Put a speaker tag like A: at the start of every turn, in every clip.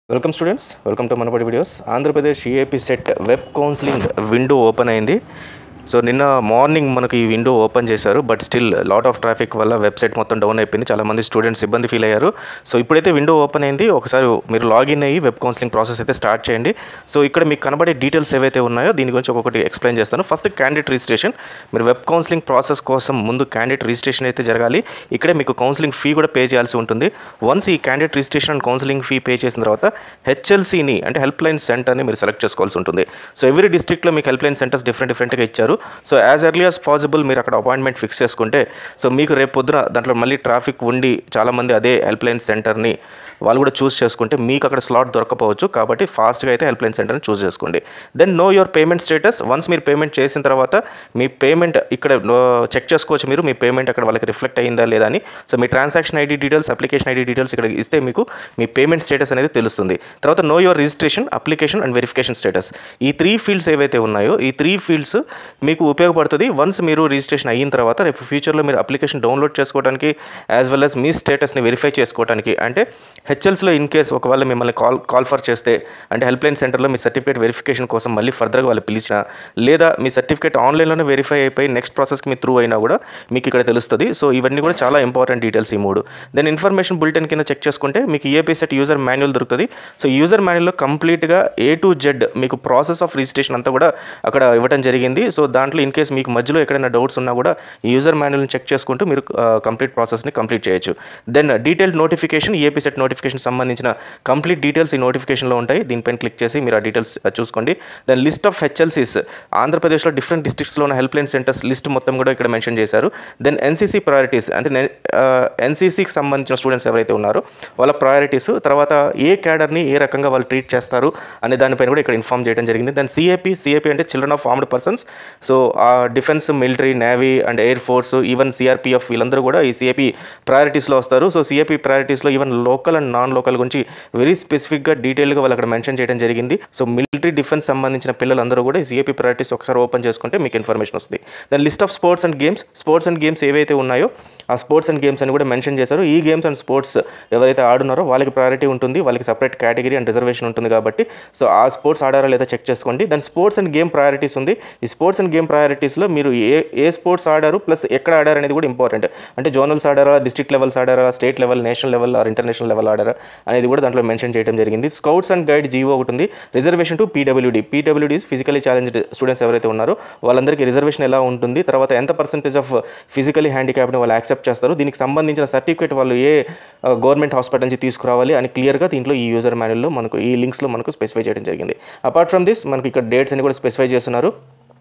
A: welcome students welcome to Manabadi videos Andhra Pradesh EAP CET web counselling window open అయింది so నిన్న morning మనకి ఈ window open చేశారు but still lot of traffic వల్ల website మొత్తం డౌన్ అయిపోయింది చాలామంది స్టూడెంట్స్ ఇబ్బంది ఫీల్ అయ్యారు సో ఇప్పుడైతే విండో ఓపెన్ అయింది ఒకసారి మీరు లాగిన్ అయ్యి వెబ్ కౌన్సిలింగ్ ప్రాసెస్ అయితే స్టార్ట్ చేయండి సో ఇక్కడ మీకు కనబడే డీటెయిల్స్ ఏవైతే ఉన్నాయో దీని గురించి ఒక్కొక్కటి ఎక్స్ప్లెయిన్ చేస్తాను ఫస్ట్ క్యాండిడేట్ రిజిస్ట్రేషన్ మీరు వెబ్ కౌన్సిలింగ్ ప్రాసెస్ కోసం ముందు క్యాండిడేట్ రిజిస్ట్రేషన్ అయితే జరగాలి ఇక్కడే మీకు కౌన్సిలింగ్ ఫీ కూడా పే చేయాల్సి ఉంటుంది వన్స్ ఈ candidate registration and counselling fee pay చేసిన తర్వాత హెచ్ఎల్సీని అంటే హెల్ప్ లైన్ సెంటర్ని మీరు సెలెక్ట్ చేసుకోవాల్సి ఉంటుంది సో ఎవ్రీ డిస్ట్రిక్ట్లో మీకు హెల్ప్ లైన్ సెంటర్స్ డిఫరెంట్ డిఫరెంట్గా ఇచ్చారు so as early as possible మీరు అక్కడ అపాయింట్మెంట్ ఫిక్స్ చేసుకుంటే సో మీకు రేపు పొద్దున దాంట్లో మళ్ళీ ట్రాఫిక్ ఉండి చాలామంది అదే హెల్ప్ లైన్ సెంటర్ని వాళ్ళు కూడా చూస్ చేసుకుంటే మీకు అక్కడ స్లాట్ దొరకపోవచ్చు కాబట్టి ఫాస్ట్గా అయితే హెల్ప్ లైన్ సెంటర్ని చూస్ చేసుకోండి then know your payment status once మీరు పేమెంట్ చేసిన తర్వాత మీ పేమెంట్ ఇక్కడ చెక్ చేసుకోవచ్చు మీరు మీ పేమెంట్ అక్కడ వాళ్ళకి రిఫ్లెక్ట్ అయిందా లేదా అని సో మీ transaction ID details application ID details ఇక్కడ ఇస్తే మీకు మీ పేమెంట్ స్టేటస్ అనేది తెలుస్తుంది తర్వాత know your registration application and verification status ఈ త్రీ ఫీల్డ్స్ ఏవైతే ఉన్నాయో ఈ త్రీ ఫీల్డ్స్ మీకు ఉపయోగపడుతుంది వన్స్ మీరు రిజిస్ట్రేషన్ అయిన తర్వాత రేపు ఫ్యూచర్లో మీరు అప్లికేషన్ డౌన్లోడ్ చేసుకోవడానికి యాజ్ వెల్ as మీ స్టేటస్ని వెరిఫై చేసుకోవడానికి అంటే హెచ్ఎల్స్లో ఇన్ కేస్ ఒకవేళ మిమ్మల్ని కాల్ కాల్ ఫర్ చేస్తే అంటే హెల్ప్ లైన్ సెంటర్లో మీ సర్టిఫికేట్ వెరిఫికేషన్ కోసం మళ్ళీ ఫర్దర్గా వాళ్ళు పిలిచినా లేదా మీ సర్టిఫికేట్ ఆన్లైన్లోనే వెరిఫై అయిపోయి నెక్స్ట్ ప్రాసెస్కి మీ త్రూ అయినా కూడా మీకు ఇక్కడ తెలుస్తుంది సో ఇవన్నీ కూడా చాలా ఇంపార్టెంట్ డీటెయిల్స్ ఈ మూడు దెన్ ఇన్ఫర్మేషన్ బులెటిన్ కింద చెక్ చేసుకుంటే మీకు ఏపీ సెట్ యూజర్ మాన్యువల్ దొరుకుతుంది సో యూజర్ మాన్యువల్లో కంప్లీట్గా ఏ టు జెడ్ మీకు ప్రాసెస్ ఆఫ్ రిజిస్ట్రేషన్ అంతా కూడా అక్కడ ఇవ్వడం జరిగింది సో దాంట్లో ఇన్ కేస్ మీకు మధ్యలో ఎక్కడైనా డౌట్స్ ఉన్నా కూడా ఈ యూజర్ మాన్యువల్ని చెక్ చేసుకుంటూ మీరు కంప్లీట్ ప్రాసెస్ని కంప్లీట్ చేయొచ్చు then detailed notification AP CET notification సంబంధించిన కంప్లీట్ డీటెయిల్స్ ఈ నోటిఫికేషన్లో ఉంటాయి దీనిపైన క్లిక్ చేసి మీరు ఆ డీటెయిల్స్ చూసుకోండి దెన్ లిస్ట్ ఆఫ్ హెచ్ఎల్సీస్ ఆంధ్రప్రదేశ్లో డిఫరెంట్ డిస్ట్రిక్ట్స్లో ఉన్న హెల్ప్ లైన్ సెంటర్స్ లిస్ట్ మొత్తం కూడా ఇక్కడ మెన్షన్ చేశారు దెన్ ఎన్సీసీ ప్రయారిటీస్ అంటే ఎన్సీసీకి సంబంధించిన స్టూడెంట్స్ ఎవరైతే ఉన్నారో వాళ్ళ ప్రయారిటీస్ తర్వాత ఏ క్యాడర్ని ఏ రకంగా వాళ్ళు ట్రీట్ చేస్తారు అనే దానిపైన కూడా ఇక్కడ ఇన్ఫామ్ చేయడం జరిగింది దెన్ సిఏపీ సిఏపీ అంటే children of armed persons so ఆ defence military navy and air force even CRPF వీళ్ళందరూ కూడా ఈ సిఏపీ ప్రయారిటీస్లో వస్తారు సో సిఏపీ ప్రయారిటీస్లో even local and non local గురించి వెరీ స్పెసిఫిక్గా డీటెయిల్గా వాళ్ళు అక్కడ మెన్షన్ చేయడం జరిగింది సో మిలిటరీ డిఫెన్స్ సంబంధించిన పిల్లలందరూ కూడా ఈ సిఏపీ ప్రయారిటీస్ ఒకసారి ఓపెన్ చేసుకుంటే మీకు ఇన్ఫర్మేషన్ వస్తుంది then list of sports and games sports and games ఏవైతే ఉన్నాయో ఆ స్పోర్ట్స్ అండ్ గేమ్స్ అని కూడా మెన్షన్ చేశారు ఈ గేమ్స్ అండ్ స్పోర్ట్స్ ఎవరైతే ఆడున్నారో వాళ్ళకి ప్రయారిటీ ఉంటుంది వాళ్ళకి సపరేట్ కేటగిరీ అండ్ రిజర్వేషన్ ఉంటుంది కాబట్టి సో ఆ స్పోర్ట్స్ ఆడారా లేదా చెక్ చేసుకోండి then sports and game priorities ఉంది ఈ స్పోర్ట్స్ అండ్ గేమ్ ప్రయారిటీస్లో మీరు ఏ ఏ స్పోర్ట్స్ ఆడారు ప్లస్ ఎక్కడ ఆడారు అనేది కూడా ఇంపార్టెంట్ అంటే జోనల్స్ ఆడారా డిస్ట్రిక్ట్ లెవెల్స్ ఆడారా state level national level or international level ఆడారా అనేది కూడా దాంట్లో మెన్షన్ చేయడం జరిగింది స్కౌట్స్ అండ్ గైడ్ జీవో ఒకటి ఉంది reservation to PWD PWDs physically challenged students ఎవరైతే ఉన్నారో వాళ్ళందరికీ రిజర్వేషన్ ఎలా ఉంటుంది తర్వాత ఎంత పర్సెంటేజ్ ఆఫ్ ఫిజికలీ హ్యాండిక్యాప్ని వాళ్ళు యాక్సెప్ట్ చేస్తారు దీనికి సంబంధించిన సర్టిఫికేట్ వాళ్ళు ఏ గవర్నమెంట్ హాస్పిటల్ నుంచి తీసుకురావాలి అని క్లియర్గా దీంట్లో ఈ యూజర్ మాన్యుల్లో మనకు ఈ లింక్స్లో మనకు స్పెసిఫై చేయడం జరిగింది అపార్ట్ ఫ్రమ్ దిస్ మనకి ఇక్కడ డేట్స్ అని కూడా స్పెసిఫై చేస్తున్నారు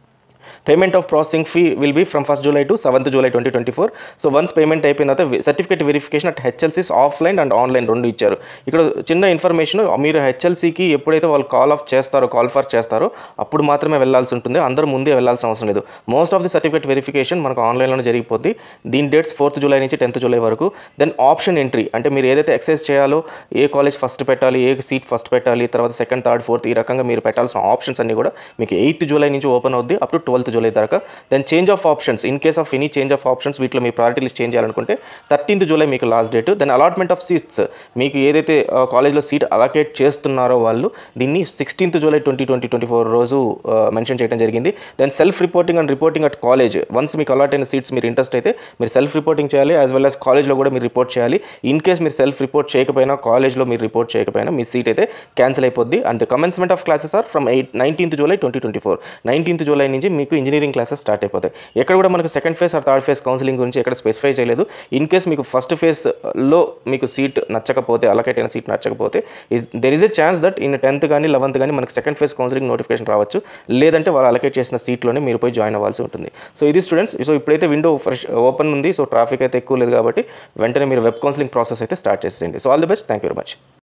A: payment of processing fee will be from first July to seventh July twenty twenty four so once payment అయిపోయిన తర్వాత సర్టిఫికేట్ వెరిఫికేషన్ అట్ హెచ్ఎల్సీస్ ఆఫ్లైన్ అండ్ ఆన్లైన్ రెండు ఇచ్చారు ఇక్కడ చిన్న ఇన్ఫర్మేషన్ మీరు హెచ్ఎల్సీకి ఎప్పుడైతే వాళ్ళు కాల్ ఆఫ్ చేస్తారో కాల్ ఫర్ చేస్తారో అప్పుడు మాత్రమే వెళ్ళాల్సి ఉంటుంది అందరూ ముందే వెళ్ళాల్సిన అవసరం లేదు most of the certificate verification మనకు ఆన్లైన్లోనే జరిగిపోద్ది దీని డేట్స్ ఫోర్త్ జూలై నుంచి టెన్త్ జూలై వరకు దెన్ ఆప్షన్ ఎంట్రీ అంటే మీరు ఏదైతే ఎక్సైజ్ చేయాలో ఏ కాలేజ్ ఫస్ట్ పెట్టాలి ఏ సీట్ ఫస్ట్ పెట్టాలి తర్వాత సెకండ్ థర్డ్ ఫోర్త్ ఈ రకంగా మీరు పెట్టాల్సిన ఆప్షన్స్ అన్ని కూడా మీకు ఎయిత్ జూలై నుంచి ఓపెన్ అవుద్ది అప్ టు ట్వెల్త్ జూలై దాకా then change of options in case of any change of options వీటిలో మీ ప్రయారిటీ లిస్ట్ చేంజ్ చేయాలనుకుంటే థర్టీన్త్ జూలై మీకు last date then allotment of seats మీకు ఏదైతే కాలేజ్లో సీట్ అలాకేట్ చేస్తున్నారో వాళ్ళు దీన్ని sixteenth July twenty twenty twenty four రోజు మెన్షన్ చేయడం జరిగింది then self reporting and reporting at college once మీకు అలాట్ అయిన సీట్స్ మీరు ఇంట్రెస్ట్ అయితే మీరు సెల్ఫ్ రిపోర్టింగ్ చేయాలి యాజ్ వెల్ యాజ్ కాలేజ్లో కూడా మీరు రిపోర్ట్ చేయాలి ఇన్ కేస్ మీరు సెల్ఫ్ రిపోర్ట్ చేయకపోయినా కాలేజ్లో మీరు రిపోర్ట్ చేయకపోయినా మీ సీట్ అయితే క్యాన్సిల్ అయిపోద్ది and commencement of classes are from eight nineteenth July twenty twenty four nineteenth July నుంచి మీకు ఇంజనీరింగ్ క్లాసెస్ స్టార్ట్ అయిపోతాయి ఎక్కడ కూడా మనకు second phase or third phase counselling గురించి ఎక్కడ స్పెసిఫై చేయలేదు ఇన్ కేస్ మీకు ఫస్ట్ ఫేజ్లో మీకు సీట్ నచ్చకపోతే అలకైట్ అయిన సీట్ నచ్చకపోతే there is a chance that in tenth కానీ లెవెన్త్ కానీ మనకి సెకండ్ ఫేజ్ కౌన్సిలింగ్ నోటిఫికేషన్ రావచ్చు లేదంటే వాళ్ళు అలకేట్ చేసిన సీట్లోనే మీరు పోయి జాయిన్ అవ్వాల్సి ఉంటుంది సో ఇది స్టూడెంట్స్ సో ఇప్పుడైతే విండో ఫ్రెష్ ఓపెన్ ఉంది సో ట్రాఫిక్ అయితే ఎక్కువ లేదు కాబట్టి వెంటనే మీరు వెబ్ కౌన్సిలింగ్ ప్రాసెస్ అయితే స్టార్ట్ చేసేయండి so all the best thank you very much